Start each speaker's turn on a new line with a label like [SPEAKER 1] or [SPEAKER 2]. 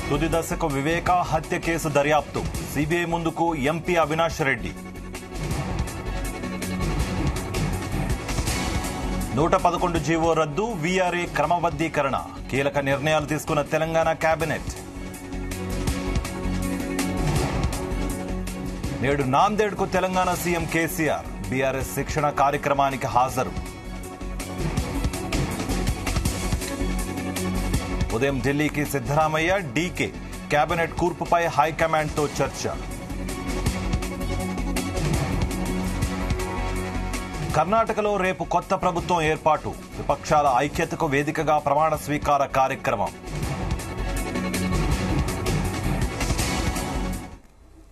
[SPEAKER 1] తుది దశకు వివేక హత్య కేసు దర్యాప్తు సిబిఐ ముందుకు ఎంపీ అవినాష్ రెడ్డి నూట పదకొండు జీవో రద్దు వీఆర్ఏ క్రమబద్దీకరణ కీలక నిర్ణయాలు తీసుకున్న తెలంగాణ కేబినెట్ నేడు నాందేడ్కు తెలంగాణ సీఎం కేసీఆర్ బీఆర్ఎస్ శిక్షణ కార్యక్రమానికి హాజరు ఉదయం ఢిల్లీకి సిద్దరామయ్య డీకే కేబినెట్ కూర్పుపై హైకమాండ్తో చర్చ కర్ణాటకలో రేపు కొత్త ప్రభుత్వం ఏర్పాటు విపక్షాల ఐక్యతకు వేదికగా ప్రమాణ స్వీకార కార్యక్రమం